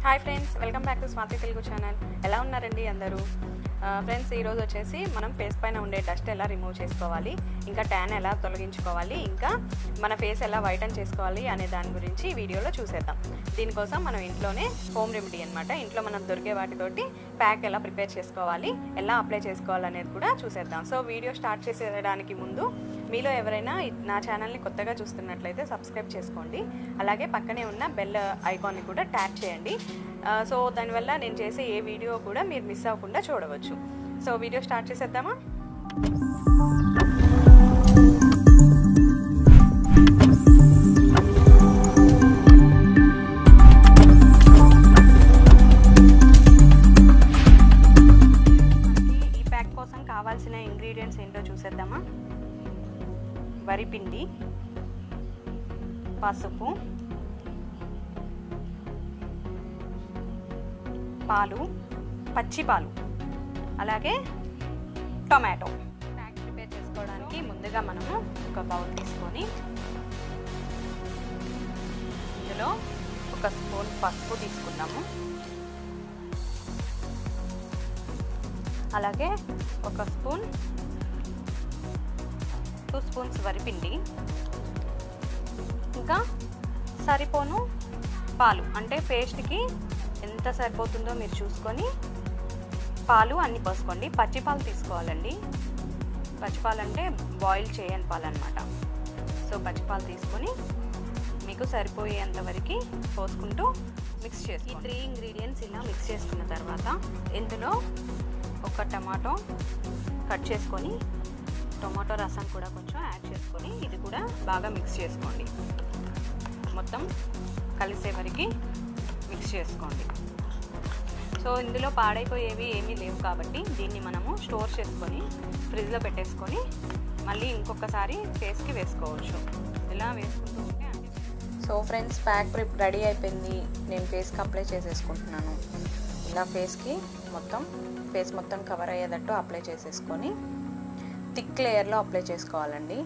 hi friends welcome back to Swathi Telugu channel ఎలా ఉన్నారండి అందరూ ఫ్రెండ్స్ ఈరోజు వచ్చేసి మనం ఫేస్ పైన ఉండే డస్ట్ ఎలా రిమూవ్ చేసుకోవాలి ఇంకా ట్యాన్ ఎలా తొలగించుకోవాలి ఇంకా మన ఫేస్ ఎలా వైటన్ చేసుకోవాలి అనే దాని గురించి ఈ వీడియోలో చూసేద్దాం దీనికోసం మనం ఇంట్లోనే హోమ్ రెమెడీ అనమాట ఇంట్లో మనం దొరికే వాటితోటి ప్యాక్ ఎలా ప్రిపేర్ చేసుకోవాలి ఎలా అప్లై చేసుకోవాలి అనేది కూడా చూసేద్దాం సో వీడియో స్టార్ట్ చేసేయడానికి ముందు మీలో ఎవరైనా నా ఛానల్ని కొత్తగా చూస్తున్నట్లయితే సబ్స్క్రైబ్ చేసుకోండి అలాగే పక్కనే ఉన్న బెల్ ఐకాన్ని కూడా ట్యాప్ చేయండి ఆ, సో దానివల్ల నేను చేసే ఏ వీడియో కూడా మీరు మిస్ అవ్వకుండా చూడవచ్చు సో వీడియో స్టార్ట్ చేసేద్దామా మనకి ఈ ప్యాక్ కోసం కావాల్సిన ఇంగ్రీడియంట్స్ ఏంటో చూసేద్దామా వరిపిండి పసుపు పాలు పచ్చి పాలు అలాగే టొమాటో ప్యాక్ ప్రిపేర్ చేసుకోవడానికి ముందుగా మనము ఒక బౌల్ తీసుకొని ఇందులో ఒక స్పూన్ పసుపు తీసుకున్నాము అలాగే ఒక స్పూన్ టూ స్పూన్స్ వరిపిండి ఇంకా సరిపోను పాలు అంటే పేస్ట్కి ఎంత సరిపోతుందో మీరు చూసుకొని పాలు అన్ని పోసుకోండి పచ్చి పాలు తీసుకోవాలండి పచ్చి పాలు అంటే బాయిల్ చేయని పాలు అనమాట సో పచ్చి పాలు తీసుకొని మీకు సరిపోయేంత వరకు పోసుకుంటూ మిక్స్ చేసి ఈ త్రీ ఇంగ్రీడియంట్స్ ఇలా మిక్స్ చేసుకున్న తర్వాత ఇందులో ఒక టమాటో కట్ చేసుకొని టొమాటో రసం కూడా కొంచెం యాడ్ చేసుకొని ఇది కూడా బాగా మిక్స్ చేసుకోండి మొత్తం కలిసే వరకు మిక్స్ చేసుకోండి సో ఇందులో పాడైపోయేవి ఏమీ లేవు కాబట్టి దీన్ని మనము స్టోర్ చేసుకొని ఫ్రిడ్జ్లో పెట్టేసుకొని మళ్ళీ ఇంకొకసారి ఫేస్కి వేసుకోవచ్చు ఇలా వేసుకుంటూ ఉంటే అంటే so friends pack prep ready అయిపోయింది నేను ఫేస్కి అప్లై చేసేసుకుంటున్నాను ఇలా ఫేస్కి మొత్తం ఫేస్ మొత్తం కవర్ అయ్యేటట్టు అప్లై చేసేసుకొని థిక్ లేయర్లో అప్లై చేసుకోవాలండి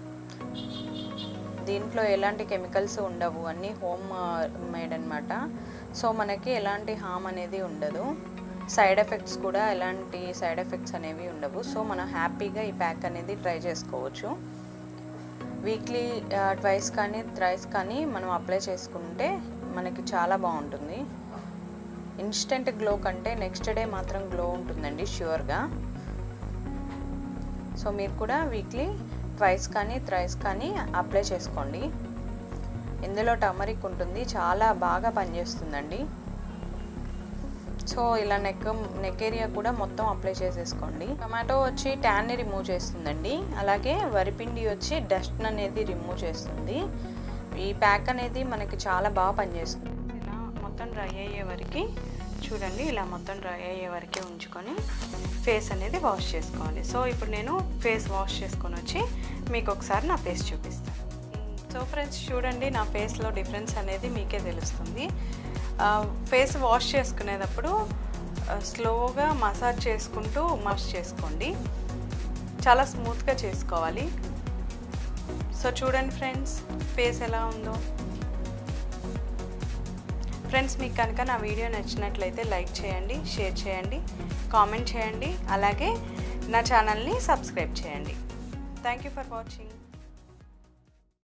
దీంట్లో ఎలాంటి కెమికల్స్ ఉండవు అన్నీ హోమ్ మేడ్ అనమాట సో మనకి ఎలాంటి హామ్ అనేది ఉండదు సైడ్ ఎఫెక్ట్స్ కూడా ఎలాంటి సైడ్ ఎఫెక్ట్స్ అనేవి ఉండవు సో మనం హ్యాపీగా ఈ ప్యాక్ అనేది ట్రై చేసుకోవచ్చు వీక్లీ ట్వైస్ కానీ థ్రైస్ కానీ మనం అప్లై చేసుకుంటే మనకి చాలా బాగుంటుంది ఇన్స్టెంట్ గ్లో కంటే నెక్స్ట్ డే మాత్రం గ్లో ఉంటుందండి ష్యూర్గా సో మీరు కూడా వీక్లీ ట్వైస్ కానీ థ్రైస్ కానీ అప్లై చేసుకోండి ఇందులో టర్మరిక్ ఉంటుంది చాలా బాగా పనిచేస్తుందండి సో ఇలా నెక్ నెక్ ఏరియా కూడా మొత్తం అప్లై చేసేసుకోండి టమాటో వచ్చి ట్యాన్ని రిమూవ్ చేస్తుందండి అలాగే వరిపిండి వచ్చి డస్ట్ అనేది రిమూవ్ చేస్తుంది ఈ ప్యాక్ అనేది మనకి చాలా బాగా పనిచేస్తుంది ఇలా మొత్తం డ్రై అయ్యే వరకు చూడండి ఇలా మొత్తం డ్రై అయ్యే వరకే ఉంచుకొని ఫేస్ అనేది వాష్ చేసుకోవాలి సో ఇప్పుడు నేను ఫేస్ వాష్ చేసుకొని వచ్చి మీకు ఒకసారి నా ఫేస్ చూపిస్తాను సో ఫ్రెండ్స్ చూడండి నా ఫేస్లో డిఫరెన్స్ అనేది మీకే తెలుస్తుంది ఫేస్ వాష్ చేసుకునేటప్పుడు స్లోగా మసాజ్ చేసుకుంటూ వాష్ చేసుకోండి చాలా స్మూత్గా చేసుకోవాలి సో చూడండి ఫ్రెండ్స్ ఫేస్ ఎలా ఉందో ఫ్రెండ్స్ మీకు కనుక నా వీడియో నచ్చినట్లయితే లైక్ చేయండి షేర్ చేయండి కామెంట్ చేయండి అలాగే నా ఛానల్ని సబ్స్క్రైబ్ చేయండి థ్యాంక్ యూ ఫర్ వాచింగ్